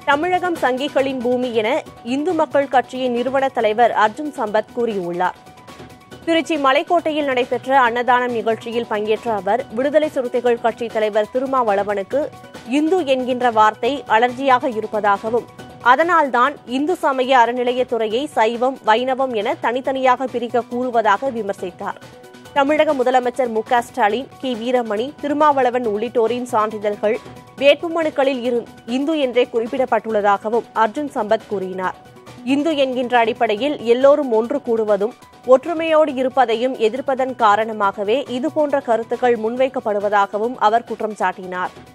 தமிழகம் சங்கிகளின் பூமி என இந்து மக்கள் கட்சியின் நிறுவன தலைவர் அர்ஜுன் சம்பத் கூறியுள்ளார் திருச்சி மலைக்கோட்டையில் நடைபெற்ற அன்னதானம் நிகழ்ச்சியில் பங்கேற்ற அவர் விடுதலை சிறுத்தைகள் கட்சி தலைவர் திருமாவளவனுக்கு இந்து என்கின்ற வார்த்தை அலர்ஜியாக இருப்பதாகவும் அதனால்தான் இந்து சமய அறநிலையத்துறையை சைவம் வைணவம் என தனித்தனியாக பிரிக்க கூறுவதாக விமர்சித்தார் தமிழக முதலமைச்சர் மு க ஸ்டாலின் கி வீரமணி திருமாவளவன் உள்ளிட்டோரின் சான்றிதழ்கள் வேட்புமனுக்களில் இரு இந்து என்றே குறிப்பிடப்பட்டுள்ளதாகவும் அர்ஜுன் சம்பத் கூறினார் இந்து என்கின்ற அடிப்படையில் எல்லோரும் ஒன்று கூடுவதும் ஒற்றுமையோடு இருப்பதையும் எதிர்ப்பதன் காரணமாகவே இதுபோன்ற கருத்துக்கள் முன்வைக்கப்படுவதாகவும் அவர் குற்றம் சாட்டினார்